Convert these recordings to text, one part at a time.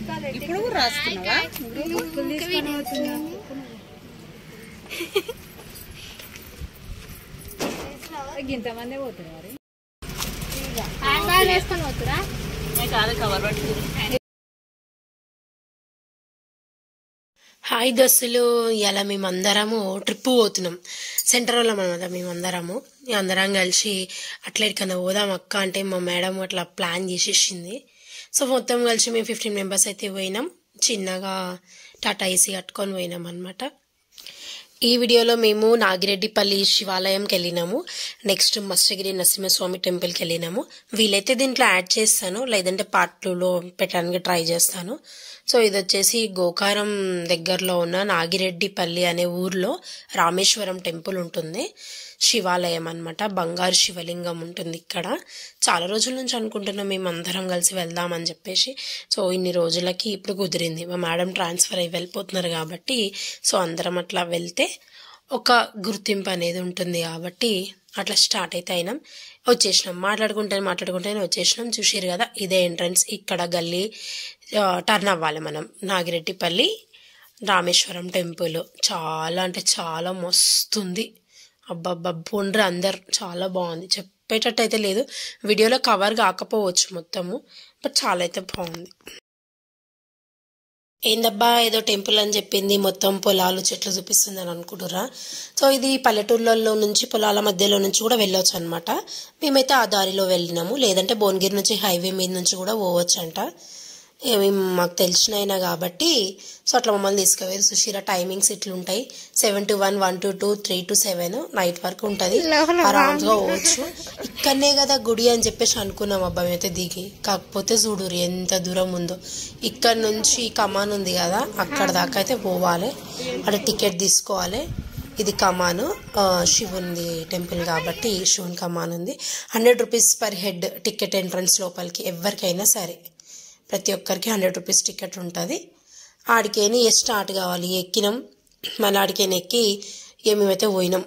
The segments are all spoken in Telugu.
ఇప్పుడు కూడా రాస్తున్నావా ఇంతమంది పోతున్నారు వేసుకొని పోతురా హాయ్ దోస్తులు ఇలా మేమందరము ట్రిప్ పోతున్నాం సెంటర్ వాళ్ళం అనమాట మేమందరము అందరం కలిసి అట్లా ఎక్కడికన్నా పోదాం అక్క అంటే మా మేడం అట్లా ప్లాన్ చేసేసింది సో మొత్తం కలిసి మేము ఫిఫ్టీన్ మెంబర్స్ అయితే పోయినాం చిన్నగా టాటా ఏసీ కట్టుకొని పోయినాం అనమాట ఈ వీడియోలో మేము నాగిరెడ్డిపల్లి శివాలయంకి వెళ్ళినాము నెక్స్ట్ మత్స్యగిరి నరసింహస్వామి టెంపుల్కి వెళ్ళినాము వీలైతే దీంట్లో యాడ్ చేస్తాను లేదంటే పార్ట్ టూలో పెట్టడానికి ట్రై చేస్తాను సో ఇది వచ్చేసి గోకారం దగ్గరలో ఉన్న నాగిరెడ్డిపల్లి అనే ఊర్లో రామేశ్వరం టెంపుల్ ఉంటుంది శివాలయం అన్నమాట బంగారు శివలింగం ఉంటుంది ఇక్కడ చాలా రోజుల నుంచి అనుకుంటున్నాం మేము అందరం కలిసి వెళ్దామని చెప్పేసి సో ఇన్ని రోజులకి ఇప్పుడు కుదిరింది మా మేడం ట్రాన్స్ఫర్ అయ్యి వెళ్ళిపోతున్నారు కాబట్టి సో అందరం అట్లా వెళ్తే ఒక గుర్తింపు అనేది ఉంటుంది కాబట్టి అట్లా స్టార్ట్ అయితే అయినాం వచ్చేసినాం మాట్లాడుకుంటే మాట్లాడుకుంటేనే వచ్చేసినాం చూసారు కదా ఇదే ఎంట్రన్స్ ఇక్కడ గల్లీ ఆ, టర్న్ అవ్వాలి మనం నాగిరెడ్డిపల్లి రామేశ్వరం టెంపుల్ చాలా అంటే చాలా మస్తుంది అబ్బబ్బా బొండ్రి అందరు చాలా బాగుంది చెప్పేటట్టు అయితే లేదు వీడియోలో కవర్ కాకపోవచ్చు మొత్తము బట్ చాలా అయితే బాగుంది ఏందబ్బా ఏదో టెంపుల్ అని చెప్పింది మొత్తం పొలాలు చెట్లు చూపిస్తుంది అని అనుకుంటురా సో ఇది పల్లెటూర్లలో నుంచి పొలాల మధ్యలో నుంచి కూడా వెళ్ళొచ్చు అనమాట మేమైతే ఆ దారిలో వెళ్ళినాము లేదంటే భువనగిరి నుంచి హైవే మీద నుంచి కూడా పోవచ్చు అంట ఏమి మాకు తెలిసిన అయినా కాబట్టి సో అట్లా మమ్మల్ని తీసుకుపోయారు సుశీర టైమింగ్స్ ఇట్లుంటాయి seven to one one to two three to seven night వరకు ఉంటుంది ఆరామ్గా పోవచ్చు ఇక్కడనే కదా గుడి అని చెప్పేసి అనుకున్నాం అబ్బా మేమైతే దిగి కాకపోతే చూడురు ఎంత దూరం ఉందో ఇక్కడ నుంచి కమాన్ ఉంది కదా అక్కడ దాకా అయితే పోవాలి అక్కడ టికెట్ తీసుకోవాలి ఇది కమాను ఆ, శివునిది టెంపుల్ కాబట్టి శివుని కమాన్ ఉంది hundred rupees per head ticket entrance లోపలికి ఎవరికైనా సరే ప్రతి ఒక్కరికి హండ్రెడ్ రూపీస్ టికెట్ ఉంటుంది ఆడికేని స్టార్ట్ కావాలి ఎక్కినాం మళ్ళీ ఆడికేని ఎక్కి ఇక మేమైతే పోయినాం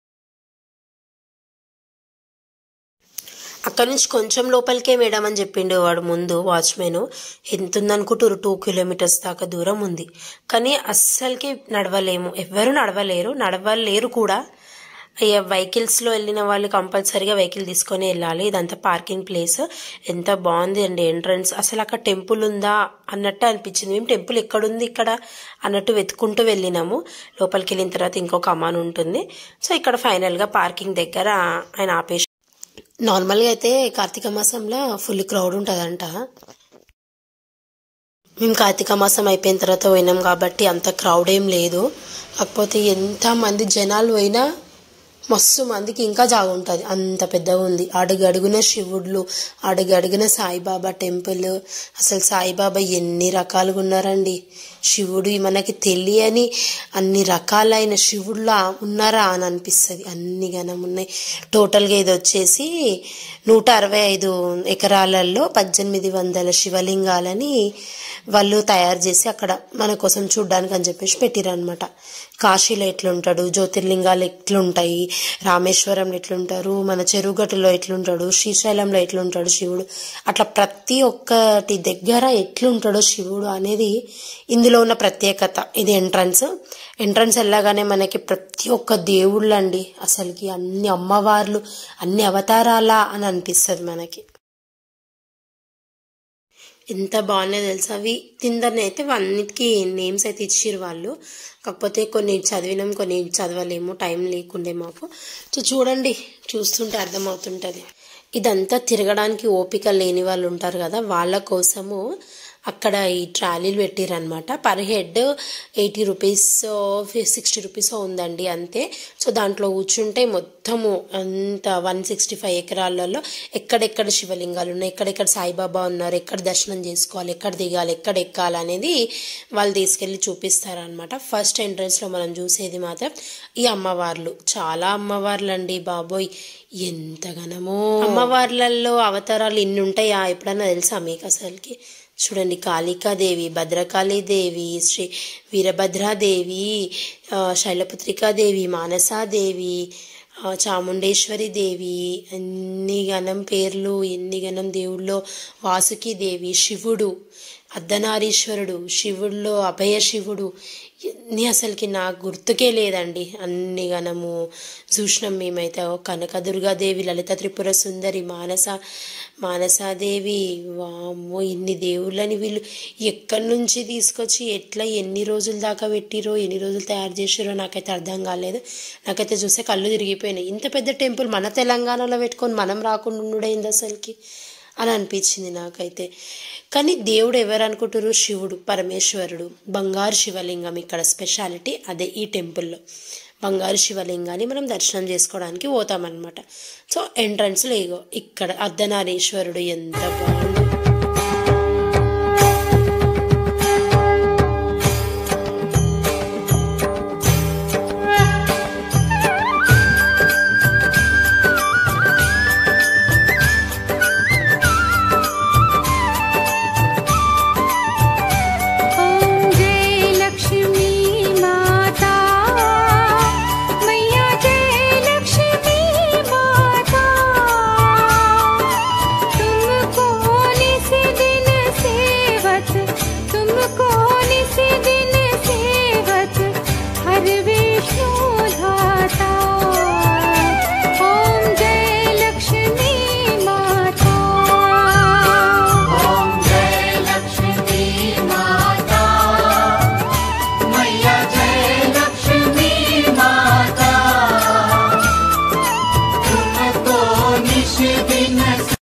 అక్కడ నుంచి కొంచెం లోపలికే మేడం అని చెప్పిండు వాడు ముందు వాచ్మెన్ ఎంత ఉందనుకుంటారు టూ కిలోమీటర్స్ దాకా దూరం ఉంది కానీ అస్సలకి నడవలేము ఎవ్వరూ నడవలేరు నడవలేరు కూడా వెహికల్స్లో వెళ్ళిన వాళ్ళు కంపల్సరీగా వెహికల్ తీసుకొని వెళ్ళాలి ఇదంతా పార్కింగ్ ప్లేస్ ఎంత బాగుంది అండి ఎంట్రన్స్ అసలు అక్కడ టెంపుల్ ఉందా అన్నట్టు అనిపించింది మేము టెంపుల్ ఎక్కడుంది ఇక్కడ అన్నట్టు వెతుకుంటూ వెళ్ళినాము లోపలికి వెళ్ళిన తర్వాత ఇంకొక అమ్మాన్ ఉంటుంది సో ఇక్కడ ఫైనల్గా పార్కింగ్ దగ్గర ఆయన ఆపేసి నార్మల్గా అయితే కార్తీక మాసంలో ఫుల్ క్రౌడ్ ఉంటుందంట మేము కార్తీక మాసం అయిపోయిన తర్వాత పోయినాం కాబట్టి అంత క్రౌడ్ ఏం లేదు కాకపోతే ఎంత మంది జనాలు పోయినా మస్తు మందికి ఇంకా జాగా ఉంటుంది అంత పెద్దగా ఉంది అడుగు అడుగున శివుడులు అడుగు అడుగున సాయిబాబా టెంపుల్ అసలు సాయిబాబా ఎన్ని రకాలుగా ఉన్నారండి శివుడు మనకి తెలియని అన్ని రకాలైన శివుడులా ఉన్నారా అని అనిపిస్తుంది అన్ని గనం ఉన్నాయి టోటల్గా ఇది వచ్చేసి నూట అరవై ఐదు ఎకరాలలో పద్దెనిమిది వందల శివలింగాలని వాళ్ళు తయారు చేసి అక్కడ మన కోసం చూడ్డానికి అని చెప్పేసి పెట్టిరనమాట కాశీలో ఎట్లుంటాడు జ్యోతిర్లింగాలు ఎట్లుంటాయి రామేశ్వరంలో ఎట్లుంటారు మన చెరువుగట్టులో ఎట్లుంటాడు శ్రీశైలంలో ఎట్లుంటాడు శివుడు అట్లా ప్రతి ఒక్కటి దగ్గర ఎట్లుంటాడో శివుడు అనేది ఇందులో ఉన్న ప్రత్యేకత ఇది ఎంట్రన్స్ ఎంట్రన్స్ వెళ్ళగానే మనకి ప్రతి ఒక్క దేవుళ్ళు అండి అసలుకి అన్ని అమ్మవార్లు అన్ని అవతారాలా అని అనిపిస్తుంది మనకి ఎంత బాగున్నాయి తెలుసా అవి కిందనే అయితే అన్నిటికీ నేమ్స్ అయితే ఇచ్చిర్రు వాళ్ళు కాకపోతే కొన్ని చదివినాం కొన్ని చదవలేము టైం లేకుండే మాకు సో చూడండి చూస్తుంటే అర్థమవుతుంటుంది ఇదంతా తిరగడానికి ఓపిక లేని వాళ్ళు ఉంటారు కదా వాళ్ళ కోసము అక్కడ ఈ ట్రాలీలు పెట్టిరనమాట per head eighty rupees sixty rupees ఉందండి అంతే సో దాంట్లో కూర్చుంటే మొత్తము అంత వన్ సిక్స్టీ ఫైవ్ ఎకరాలలో ఎక్కడెక్కడ శివలింగాలు ఉన్నాయి ఎక్కడెక్కడ సాయిబాబా ఉన్నారు ఎక్కడ దర్శనం చేసుకోవాలి ఎక్కడ దిగాలి ఎక్కడ ఎక్కాలి అనేది వాళ్ళు తీసుకెళ్ళి చూపిస్తారనమాట ఫస్ట్ ఎంట్రన్స్లో మనం చూసేది మాత్రం ఈ అమ్మవార్లు చాలా అమ్మవార్లు అండి బాబోయ్ ఎంతగానమో అమ్మవార్లలో అవతారాలు ఇన్ని ఉంటాయా ఎప్పుడన్నా తెలుసా మీకు అసలుకి చూడండి కాళికాదేవి భద్రకాళీదేవి శ్రీ వీరభద్రాదేవి ఆ, శైలపుత్రికాదేవి మానసాదేవి ఆ, చాముండేశ్వరి దేవి ఎన్ని గణం పేర్లు ఎన్ని గణం దేవుళ్ళో వాసుకి దేవి శివుడు అర్ధనారీశ్వరుడు శివుడిలో అభయ శివుడు ఎన్ని అసలుకి నాకు గుర్తుకే లేదండి అన్ని గణము చూసినాం మేమైతే ఓ కనకదుర్గాదేవి లలిత త్రిపుర సుందరి మానస మానసాదేవి వామ్మో ఇన్ని దేవుళ్ళని వీళ్ళు ఎక్కడి నుంచి తీసుకొచ్చి ఎట్లా ఎన్ని రోజుల దాకా పెట్టిరో ఎన్ని రోజులు తయారు చేసిరో నాకైతే అర్థం కాలేదు నాకైతే చూస్తే కళ్ళు తిరిగిపోయినాయి ఇంత పెద్ద టెంపుల్ మన తెలంగాణలో పెట్టుకొని మనం రాకుండా ఉండుడైంది అసలుకి అని అనిపించింది నాకైతే కానీ దేవుడు ఎవరు అనుకుంటారు శివుడు పరమేశ్వరుడు బంగారు శివలింగం ఇక్కడ స్పెషాలిటీ అదే ఈ టెంపుల్లో బంగారు శివలింగాన్ని మనం దర్శనం చేసుకోవడానికి పోతామన్నమాట సో ఎంట్రన్స్లో ఇగో ఇక్కడ అర్ధనారీశ్వరుడు ఎంత బాగుంది ॐ जय लक्ष्मी माता मैया जय लक्ष्मी माता तुमको निस दिन सेवत तुमको निस दिन सेवत हर विष्णु धाता ॐ जय लक्ष्मी माता ॐ जय लक्ष्मी माता मैया जय लक्ष्मी माता तुमको निश दिन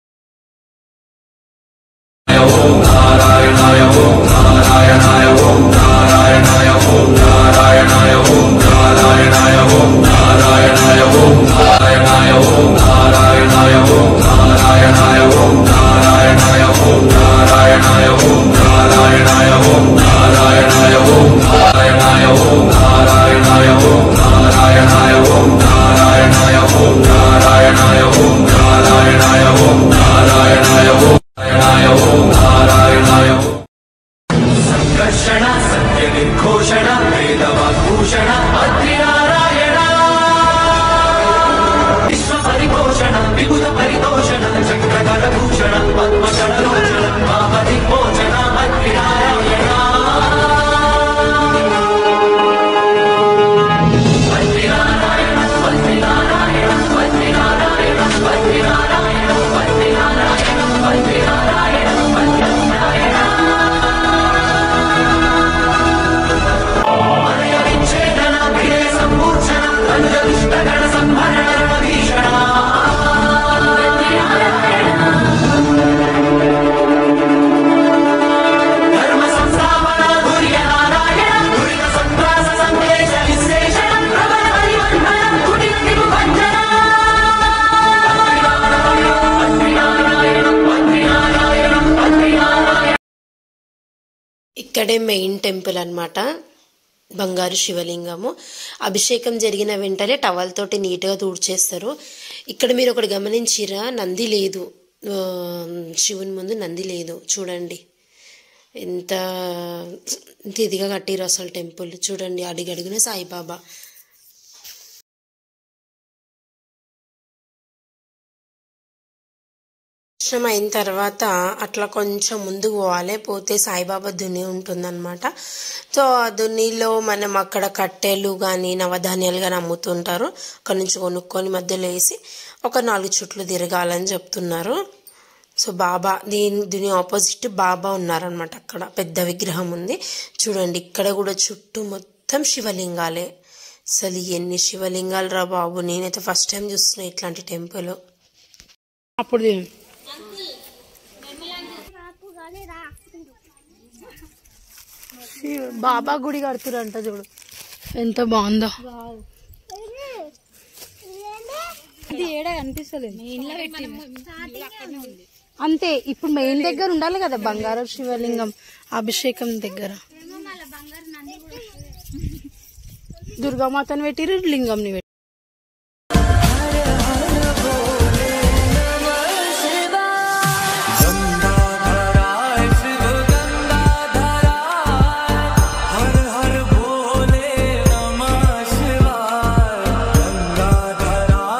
సంకర్షణ సత్య నిర్ఘోషణ వేదవాగ్భూషణ అగ్నినారాయణ విశ్వ పరిపోషణ విబుధ పరితోషణ చక్రధర భూషణ పద్మకళలోచన మామది భోజన అగ్నినారాయణ అగ్నినారాయణ అగ్నినారాయణ అగ్నినారాయణ అగ్నినారాయణ అగ్నినారాయణ అగ్నినారాయణ అగ్నినారాయణ విచ్ఛేదన విజయ సంపూర్చన పంచవిష్టగణ సంహరణ భీషణ ధర్మ సంస్థాపన ధుర్య నారాయణ ధురిత సంత్రాస సందేశ విశ్లేషణ ప్రబల పరివర్తన కుటిల విభంజన అగ్నినారాయణ అగ్నినారాయణ అగ్నినారాయణ ఇక్కడే మెయిన్ టెంపుల్ అన్నమాట బంగారు శివలింగము అభిషేకం జరిగిన వెంటనే టవల్ తోటి నీట్గా తుడిచేస్తారు ఇక్కడ మీరు ఒకటి గమనించిరా నంది లేదు ఆ, శివుని ముందు నంది లేదు చూడండి ఎంత ఎంత ఇదిగా కట్టిరు అసలు టెంపుల్ చూడండి అడిగడుగున సాయిబాబా దర్శనం అయిన తర్వాత అట్లా కొంచెం ముందుకు పోవాలి పోతే సాయిబాబా దుని ఉంటుందన్నమాట సో ఆ దున్నిలో మనం అక్కడ కట్టెలు కానీ నవధాన్యాలు కానీ అమ్ముతుంటారు అక్కడ నుంచి కొనుక్కొని మధ్యలో వేసి ఒక నాలుగు చుట్లు తిరగాలని చెప్తున్నారు సో బాబా దీని దీని ఆపోజిట్ బాబా ఉన్నారనమాట అక్కడ పెద్ద విగ్రహం ఉంది చూడండి ఇక్కడ కూడా చుట్టూ మొత్తం శివలింగాలే అసలు ఎన్ని శివలింగాలు రా బాబు నేనైతే ఫస్ట్ టైం చూస్తున్నా ఇట్లాంటి టెంపుల్ అప్పుడు తిను. బాబా గుడి కడుతురంట చూడు ఎంత బాగుందో ఇది ఏడా కనిపిస్తలేదు అంతే ఇప్పుడు మెయిన్ దగ్గర ఉండాలి కదా బంగారం శివలింగం అభిషేకం దగ్గర దుర్గామాతను పెట్టిరు లింగంని పెట్టి गंगाधराय शिव गंगाधराय हर हर भोले नमः शिवाय गंगाधराय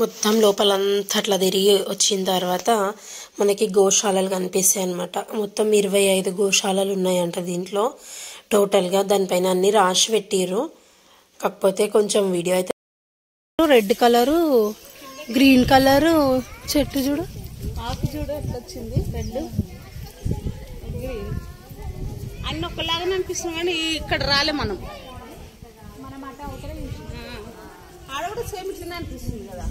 మొత్తం లోపలంతా అట్లా తిరిగి వచ్చిన తర్వాత మనకి గోశాలలు కనిపిస్తాయి అనమాట మొత్తం ఇరవై ఐదు గోశాలలు ఉన్నాయంట దీంట్లో టోటల్గా దానిపైన అన్ని రాసి పెట్టిర్రు కాకపోతే కొంచెం వీడియో అయితే రెడ్ కలరు గ్రీన్ కలరు చెట్టు చూడు ఆకు చూడు ఎట్లా వచ్చింది రెడ్ అన్ని ఒకలాగానే అనిపిస్తుంది కానీ ఇక్కడ రాలే మనం ఆ. ఆడ కూడా సేమ్ ఇట్లనే అనిపిస్తుంది కదా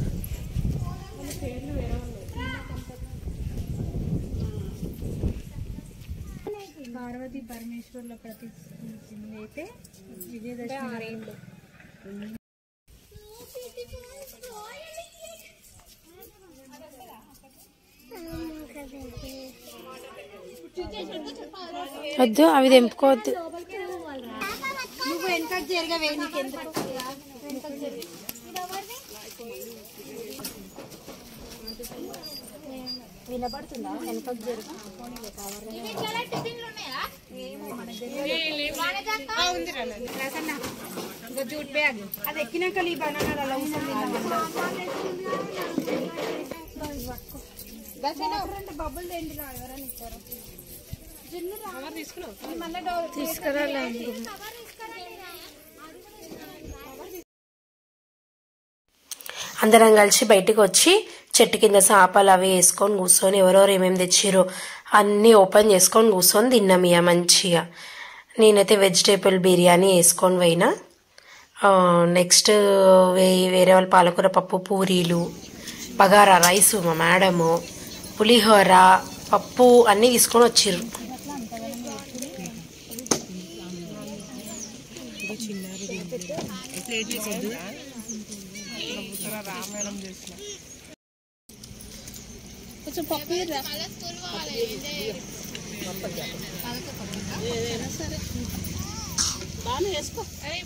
పార్వతి పరమేశ్వర్ల ప్రతిష్ఠించింది అయితే విజయదశమి వద్దు అవి తెంపుకోవద్దు నువ్వు వెనకకు జరగవే నీకెందుకు వినపడుతుందా వెనకకు జరుగు జూట్ బ్యాగ్ అది ఎక్కినాక ఈ బనానా అలా బబ్బులు తిండి రా ఎవరైనా ఇచ్చారు తీసుకురాలే అందరం కలిసి బయటికి వచ్చి చెట్టు కింద చేపలు అవి వేసుకొని కూర్చొని ఎవరెవరు ఏమేమి తెచ్చిరో అన్నీ ఓపెన్ చేసుకొని కూర్చొని తిన్నాం ఇక మంచిగా నేనైతే వెజిటేబుల్ బిర్యానీ వేసుకొని పోయినా ఆ, నెక్స్ట్ వే వేరే వాళ్ళు పాలకూర పప్పు పూరీలు బగారా రైస్ మా మేడము పులిహోర పప్పు అన్నీ తీసుకొని వచ్చిర్రు కొంచెం పప్పు ఇయ్యరా? ఏదైనా సరే బాగానే వేసుకో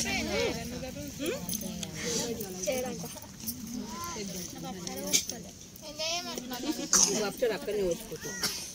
అక్కడనే వచ్చుకుంటా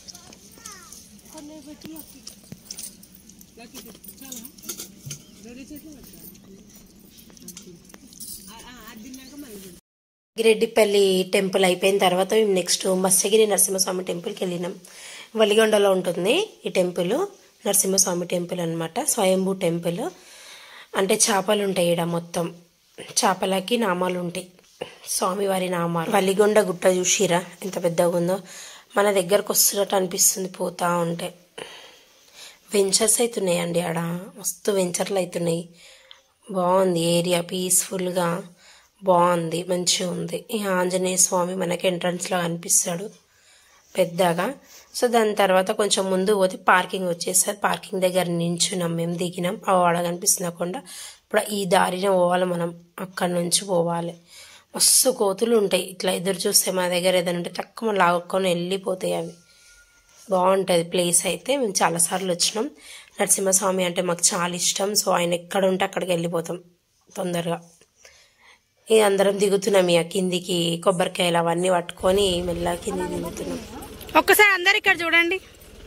గిరెడ్డిపల్లి టెంపుల్ అయిపోయిన తర్వాత మేము నెక్స్ట్ మత్స్యగిరి నరసింహస్వామి టెంపుల్కి వెళ్ళినాం వలిగొండలో ఉంటుంది ఈ టెంపుల్ నరసింహస్వామి టెంపుల్ అన్నమాట స్వయంభూ టెంపుల్ అంటే చేపలు ఉంటాయి ఇక్కడ మొత్తం చేపలకి నామాలు ఉంటాయి స్వామివారి నామాలు వలిగొండ గుట్ట చూసిరా ఎంత పెద్దగా ఉందో మన దగ్గరకు వస్తున్నట్టు అనిపిస్తుంది పోతా ఉంటే వెంచర్స్ అవుతున్నాయండి ఆడ మస్తు వెంచర్లు అవుతున్నాయి బాగుంది ఏరియా పీస్ఫుల్గా బాగుంది మంచిగా ఉంది ఈ ఆంజనేయ స్వామి మనకి ఎంట్రన్స్లో కనిపిస్తాడు పెద్దగా సో దాని తర్వాత కొంచెం ముందు పోతే పార్కింగ్ వచ్చేసారి పార్కింగ్ దగ్గర నించున్నాం మేము దిగినాం ఆ వాడ కనిపిస్తున్నకుండా ఇప్పుడు ఈ దారిన పోవాలి మనం అక్కడి నుంచి పోవాలి మస్తు కోతులు ఉంటాయి ఇట్లా ఎదురు చూస్తే మా దగ్గర ఏదైనా ఉంటే తక్కువ లాక్కొని వెళ్ళిపోతాయి అవి బాగుంటుంది ప్లేస్ అయితే మేము చాలాసార్లు వచ్చినాం నరసింహస్వామి అంటే మాకు చాలా ఇష్టం సో ఆయన ఎక్కడ ఉంటే అక్కడికి వెళ్ళిపోతాం తొందరగా ఇక అందరం దిగుతున్నాం ఇక కిందికి కొబ్బరికాయలు అవన్నీ పట్టుకొని మెల్లగా కిందికి దిగుతున్నాం ఒక్కసారి అందరు ఇక్కడ చూడండి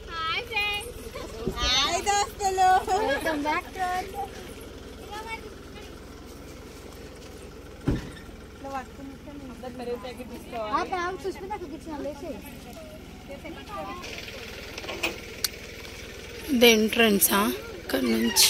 ఇది ఎంట్రన్సా ఇక్కడ నుంచి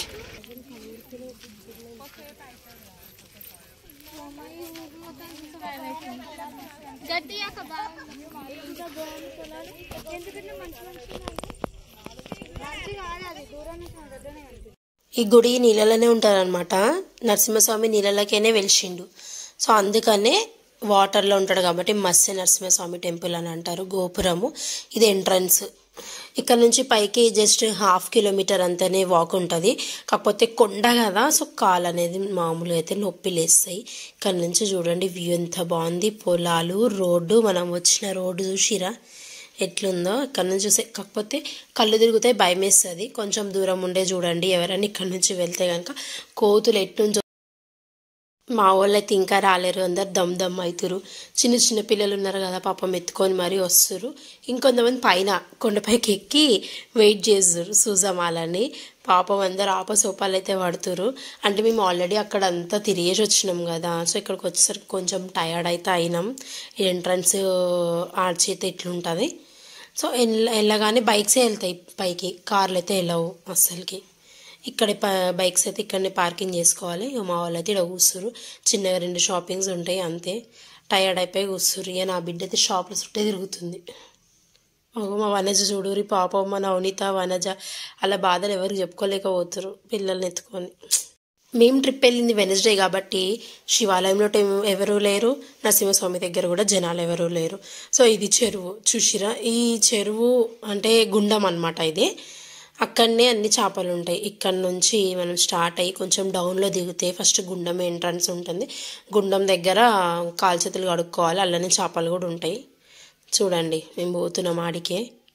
ఈ గుడి నీళ్ళలోనే ఉంటారనమాట నరసింహస్వామి నీళ్ళలోకేనే వెలిసిండు సో అందుకనే వాటర్లో ఉంటాడు కాబట్టి మత్స్య నరసింహస్వామి టెంపుల్ అని అంటారు గోపురము ఇది ఎంట్రన్స్ ఇక్కడ నుంచి పైకి జస్ట్ హాఫ్ కిలోమీటర్ అంతనే వాక్ ఉంటుంది కాకపోతే కొండ కదా సో కాలు అనేది మామూలుగా అయితే నొప్పి లేస్తాయి ఇక్కడ నుంచి చూడండి వ్యూ ఎంత బాగుంది పొలాలు రోడ్డు మనం వచ్చిన రోడ్డు చూసిరా ఎట్లుందో ఇక్కడ నుంచి చూసే కాకపోతే కళ్ళు తిరుగుతాయి భయం వేస్తుంది కొంచెం దూరం ఉండే చూడండి ఎవరైనా ఇక్కడ నుంచి వెళ్తే కనుక కోతులు ఎట్నుంచి మా వాళ్ళు అయితే ఇంకా రాలేరు అందరు దమ్ దమ్ అవుతురు చిన్న చిన్న పిల్లలు ఉన్నారు కదా పాపం ఎత్తుకొని మరీ వస్తురు ఇంకొంతమంది పైన కొండపైకి ఎక్కి వెయిట్ చేస్తారు సూజమాలని పాపం అందరు ఆపసోపాలు అయితే పడుతురు అంటే మేము ఆల్రెడీ అక్కడ అంతా తిరిగేసి వచ్చినాం కదా సో ఇక్కడికి వచ్చేసరికి కొంచెం టయర్డ్ అయితే అయినాం ఎంట్రన్స్ ఆర్చ్ అయితే ఇట్లుంటుంది సో ఎల్ల- వెళ్ళగానే బైక్సే వెళ్తాయి పైకి కార్లు అయితే వెళ్ళవు అస్సలకి ఇక్కడ బైక్స్ అయితే ఇక్కడనే పార్కింగ్ చేసుకోవాలి ఇక మా వాళ్ళు అయితే ఇక్కడ కూర్చురు చిన్నగా రెండు షాపింగ్స్ ఉంటాయి అంతే టయర్డ్ అయిపోయి కూర్చురు ఇక నా బిడ్డ అయితే షాప్లో చుట్టే తిరుగుతుంది ఓ మా వనజ చూడురి పాపం మా నవనీత వనజ అలా బాధలు ఎవరికి చెప్పుకోలేకపోతారు పిల్లల్ని ఎత్తుకొని మేము ట్రిప్ వెళ్ళింది వెనస్డే కాబట్టి శివాలయంలో టైం- ఎవరూ లేరు నరసింహస్వామి దగ్గర కూడా జనాలు ఎవరూ లేరు సో ఇది చెరువు చూసిరా ఈ చెరువు అంటే గుండం అన్నమాట ఇది అక్కడనే అన్ని చేపలు ఉంటాయి ఇక్కడ నుంచి మనం స్టార్ట్ అయ్యి కొంచెం డౌన్లో దిగితే ఫస్ట్ గుండం ఎంట్రన్స్ ఉంటుంది గుండం దగ్గర కాలు చేతులు కడుక్కోవాలి అలానే చేపలు కూడా ఉంటాయి చూడండి మేము పోతున్నాం ఆడికే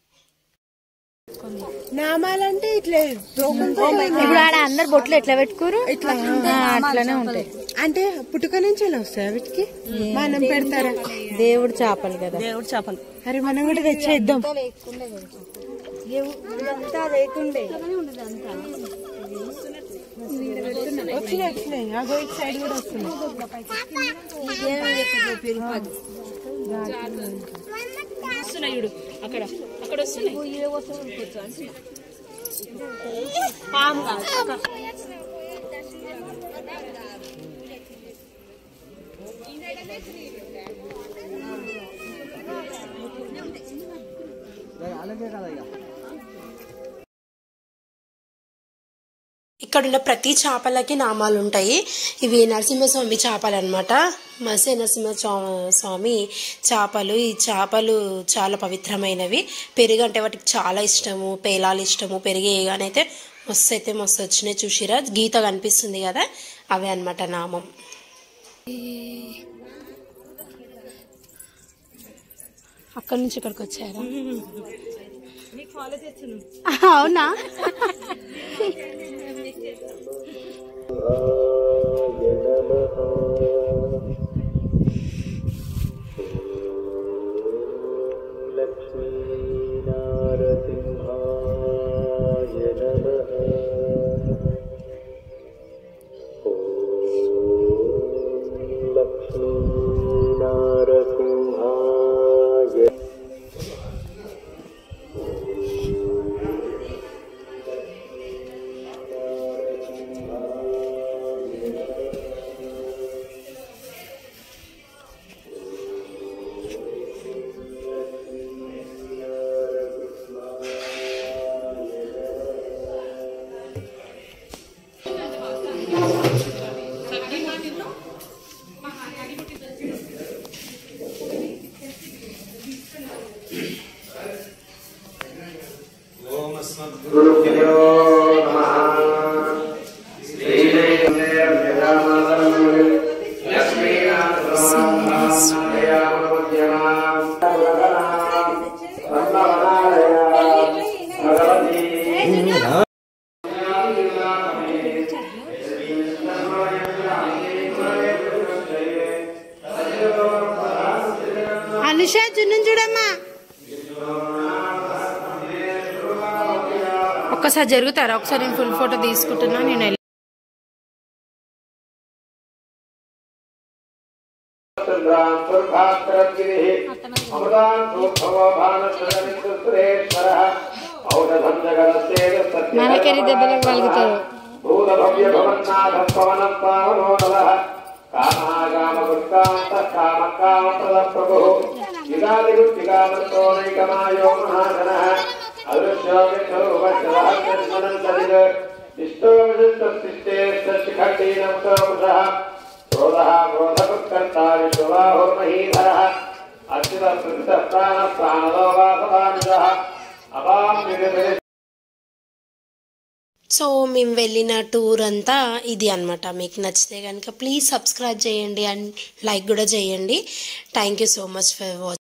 నామాలంటే ఇట్లా ఇప్పుడు ఆడ అందరు బొట్లు ఎట్లా పెట్టుకోరు ఇట్లా అట్లానే ఉంటాయి అంటే పుట్టుక నుంచి వస్తాయి వీటికి మనం పెడతారా దేవుడు చేపలు కదా దేవుడు చేపలు అరే మనం కూడా తెచ్చేద్దాం వచ్చినాయి వచ్చినాయి అగో ఇటు సైడ్ కూడా వస్తున్నాయి ఇక్కడున్న ప్రతి చేపలకి నామాలు ఉంటాయి ఇవి నరసింహస్వామి చేపలు అనమాట మత్స్య నరసింహ స్వా- స్వామి చేపలు ఈ చేపలు చాలా పవిత్రమైనవి పెరుగు అంటే వాటికి చాలా ఇష్టము పేలాలు ఇష్టము పెరిగి వేయగానైతే మస్తు అయితే మస్తు వచ్చినాయి చూసిరా గీత కనిపిస్తుంది కదా అవే అన్నమాట నామం అక్కడి నుంచి ఇక్కడికి వచ్చారా అవునా అనుష జున్ను చూడమ్మా ఒక్కసారి జరుగుతారా ఒకసారి నేను ఫుల్ ఫోటో తీసుకుంటున్నా నేను వెళ్ళి- మనకెరి దెబ్బలకు పలుకుతారు అపాం సో మేము వెళ్ళిన టూర్ అంతా ఇది అన్నమాట మీకు నచ్చితే కనుక ప్లీజ్ సబ్స్క్రైబ్ చేయండి అండ్ లైక్ కూడా చేయండి thank you so much for watching